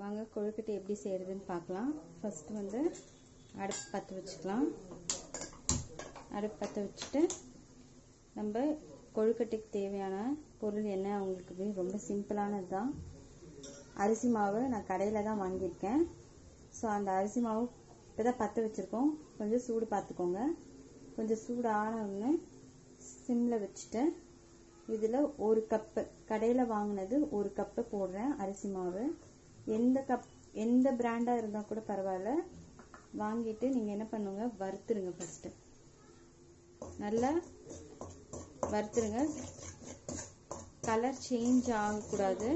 வாங்க கொழுக்கட்டை எப்படி செய்கிறதுன்னு பார்க்கலாம் ஃபஸ்ட்டு வந்து அடுப்பு பற்ற வச்சுக்கலாம் அடுப்பு பற்ற வச்சுட்டு நம்ம கொழுக்கட்டைக்கு தேவையான பொருள் என்ன உங்களுக்கு ரொம்ப சிம்பிளானது தான் அரிசி மாவு நான் கடையில் தான் வாங்கியிருக்கேன் ஸோ அந்த அரிசி மாவு இப்போ தான் பற்ற வச்சுருக்கோம் கொஞ்சம் சூடு பார்த்துக்கோங்க கொஞ்சம் சூடு ஆனவுடனே சிம்மில் வச்சுட்டு இதில் ஒரு கப்பு கடையில் வாங்கினது ஒரு கப்பு போடுறேன் அரிசி மாவு எந்த கப் எந்த பிராண்டாக இருந்தால் கூட பரவாயில்ல வாங்கிட்டு நீங்கள் என்ன பண்ணுங்க வறுத்துருங்க ஃபஸ்ட்டு நல்லா வறுத்துருங்க கலர் சேஞ்ச் ஆகக்கூடாது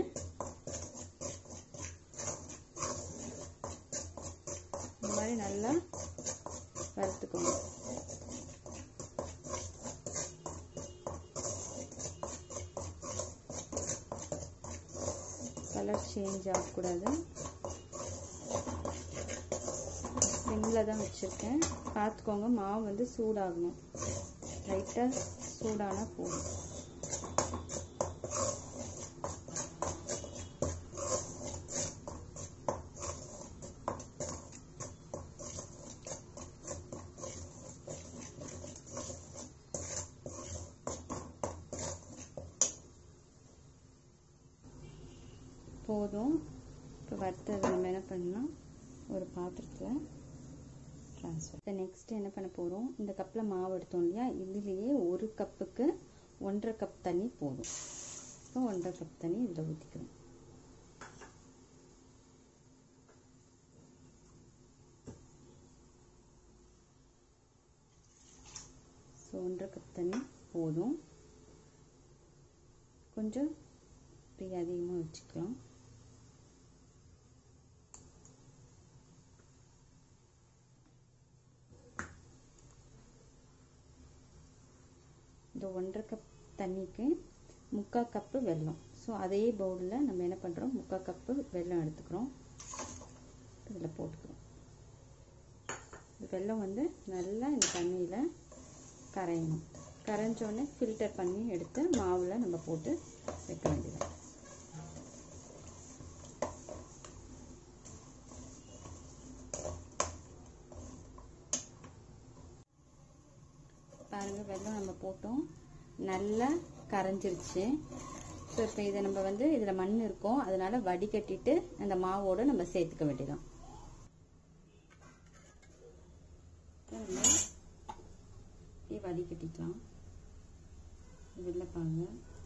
இந்த மாதிரி நல்லா வறுத்துக்கோங்க கலர் சேஞ்ச் ஆகக்கூடாது சிம்மில் தான் வச்சுருக்கேன் பார்த்துக்கோங்க மாவு வந்து சூடாகணும் லைட்டாக சூடானால் போதும் போதும் இப்போ வறுத்தது நம்ம என்ன பண்ணலாம் ஒரு பாத்திரத்தில் ட்ரான்ஸ்ஃபர் இப்போ நெக்ஸ்ட் என்ன பண்ண போகிறோம் இந்த கப்பில் மாவு எடுத்தோம் இல்லையா இதுலேயே ஒரு கப்புக்கு ஒன்றரை கப் தண்ணி போதும் இப்போ ஒன்றரை கப் தண்ணி இதில் ஊற்றிக்கிறோம் ஸோ ஒன்றரை கப் தண்ணி போதும் கொஞ்சம் இப்படி அதிகமாக வச்சுக்கலாம் இந்த ஒன்றரை கப் தண்ணிக்கு முக்கால் கப்பு வெல்லம் ஸோ அதே பவுலில் நம்ம என்ன பண்ணுறோம் முக்கால் கப்பு வெல்லம் எடுத்துக்கிறோம் இதில் போட்டுக்கிறோம் இந்த வெல்லம் வந்து நல்லா இந்த தண்ணியில் கரையணும் கரைஞ்சோடனே ஃபில்டர் பண்ணி எடுத்து மாவில் நம்ம போட்டு வைக்க வேண்டியது பாருங்கள் வெல்லம் நம்ம போட்டோம் நல்லா கரைஞ்சிருச்சு ஸோ இப்போ இதை நம்ம வந்து இதில் மண் இருக்கும் அதனால வடிகட்டிட்டு அந்த மாவோடு நம்ம சேர்த்துக்க வேண்டியதான் இப்படி வடிகட்டிக்கலாம் இதில் பாருங்க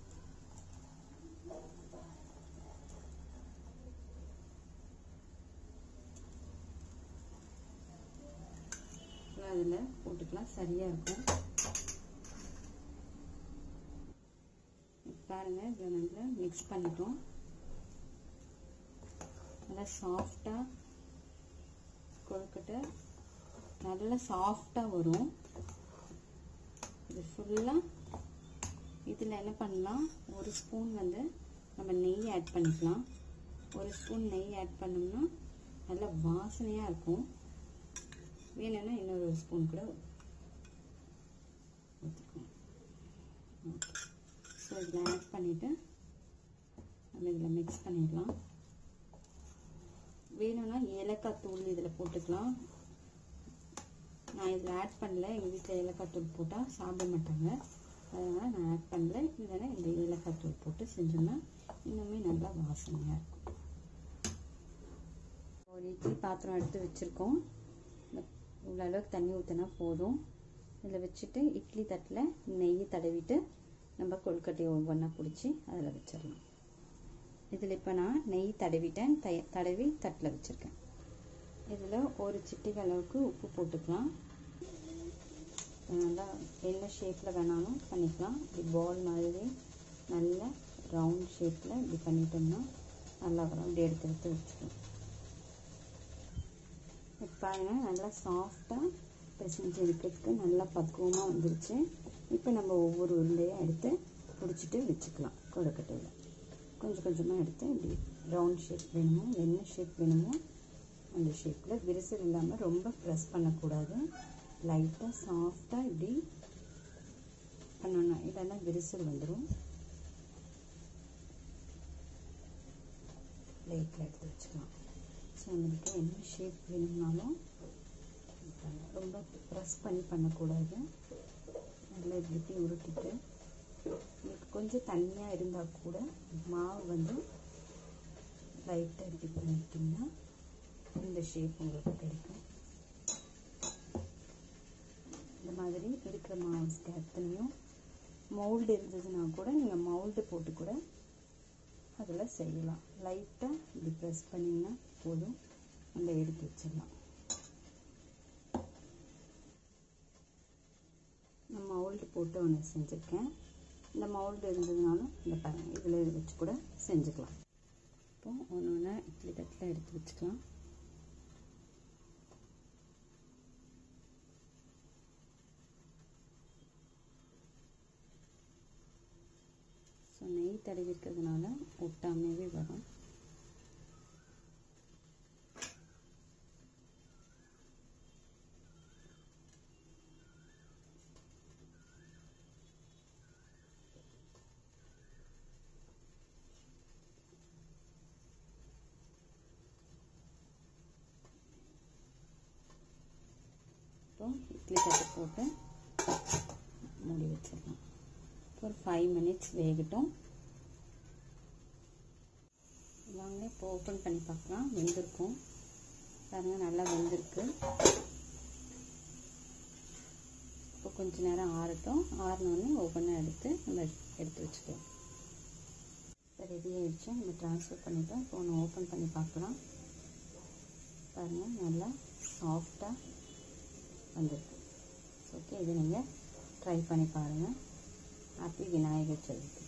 அதில் போட்டுக்கலாம் சரியாக இருக்கும் பாருங்க இதை நல்லா மிக்ஸ் பண்ணிட்டோம் நல்லா சாஃப்டாக கொழுக்கட்டை நல்லா சாஃப்டாக வரும் இது ஃபுல்லாக இதில் என்ன பண்ணலாம் ஒரு ஸ்பூன் வந்து நம்ம நெய் ஆட் பண்ணிக்கலாம் ஒரு ஸ்பூன் நெய் ஆட் பண்ணோம்னா நல்லா வாசனையாக இருக்கும் வேணும்னா இன்னொரு ஒரு ஸ்பூன் கூட ஊற்றிக்கலாம் ஓகே ஸோ இதில் ஆட் பண்ணிவிட்டு நம்ம இதில் மிக்ஸ் பண்ணிடலாம் வேணும்னா ஏலக்காய் தூள் இதில் போட்டுக்கலாம் நான் இதில் ஆட் பண்ணல எங்கள் வீட்டில் ஏலக்காய் தூள் போட்டால் சாப்பிட மாட்டாங்க அதனால் நான் ஆட் பண்ணல இல்லைன்னா இந்த ஏலக்காய் தூள் போட்டு செஞ்சோம்னா இன்னுமே நல்லா வாசனையாக இருக்கும் ஒரு இட்லி பாத்திரம் எடுத்து வச்சுருக்கோம் இவ்வளோ அளவுக்கு தண்ணி ஊற்றினா போதும் இதில் வச்சுட்டு இட்லி தட்டில் நெய் தடவிட்டு நம்ம கொழுக்கட்டையை ஒவ்வொன்றா பிடிச்சி அதில் வச்சிடலாம் இதில் இப்போ நான் நெய் தடவிட்டேன் த தடவி தட்டில் வச்சுருக்கேன் இதில் ஒரு சிட்டிக்கு அளவுக்கு உப்பு போட்டுக்கலாம் நல்லா என்ன ஷேப்பில் வேணாலும் பண்ணிக்கலாம் இப்படி பால் மாதிரி நல்ல ரவுண்ட் ஷேப்பில் இப்படி பண்ணிட்டோம்னா நல்லா வரும் இப்படி எடுத்து எடுத்து வச்சுக்கலாம் பாருங்க நல்லா சாஃப்டாக பிசைஞ்சு இருக்கிறதுக்கு நல்லா பக்குவமாக வந்துருச்சு இப்போ நம்ம ஒவ்வொரு உருண்டையாக எடுத்து பிடிச்சிட்டு வச்சுக்கலாம் கொழுக்கட்டையில் கொஞ்சம் கொஞ்சமாக எடுத்து இப்படி ரவுண்ட் ஷேப் வேணுமோ என்ன ஷேப் வேணுமோ அந்த ஷேப்பில் விரிசல் இல்லாமல் ரொம்ப ப்ரெஸ் பண்ணக்கூடாது லைட்டாக சாஃப்டாக இப்படி பண்ணணும் இல்லைன்னா விரிசல் வந்துடும் பிளேட்டில் எடுத்து வச்சுக்கலாம் ஸோ நம்மளுக்கு என்ன ஷேப் வேணும்னாலும் ரொம்ப ப்ரெஸ் பண்ணி பண்ணக்கூடாது நல்லா இப்படி உருட்டிட்டு உங்களுக்கு கொஞ்சம் தண்ணியாக இருந்தால் கூட மாவு வந்து லைட்டாக இப்படி பண்ணிக்கிட்டிங்கன்னா இந்த ஷேப் உங்களுக்கு கிடைக்கும் இந்த மாதிரி இருக்கிற மாவுஸ்க்கு அத்தனையும் மவுல்டு இருந்ததுன்னா கூட நீங்கள் மவுல்டு போட்டு கூட அதில் செய்யலாம் லைட்டாக இப்படி ப்ரெஸ் பண்ணிங்கன்னா போதும் நம்ம எடுத்து வச்சிடலாம் நான் மவுல்டு போட்டு ஒன்று செஞ்சுருக்கேன் இந்த மவுல்டு இருந்ததுனாலும் இந்த பாருங்கள் இதில் வச்சு கூட செஞ்சுக்கலாம் இப்போ ஒன்று ஒன்று இட்லி தட்டில் எடுத்து வச்சுக்கலாம் ஸோ நெய் தடவி இருக்கிறதுனால ஒட்டாமையே வரும் இப்போ இட்லி தட்டு போட்டு மூடி வச்சிடலாம் ஒரு ஃபைவ் மினிட்ஸ் வேகட்டும் வாங்க இப்போ ஓப்பன் பண்ணி பார்க்கலாம் வெந்திருக்கும் பாருங்கள் நல்லா வெந்திருக்கு இப்போ கொஞ்ச நேரம் ஆறட்டும் ஆறினோடனே ஓப்பனாக எடுத்து நம்ம எடுத்து வச்சுக்கலாம் இப்போ ரெடி ஆகிடுச்சு நம்ம ட்ரான்ஸ்ஃபர் பண்ணிட்டோம் இப்போ ஒன்று ஓப்பன் பண்ணி பார்க்கலாம் பாருங்கள் நல்லா சாஃப்டாக வந்திருக்கு ஓகே இது நீங்கள் ட்ரை பண்ணி பாருங்கள் ஹாப்பி விநாயகர் சதுர்த்தி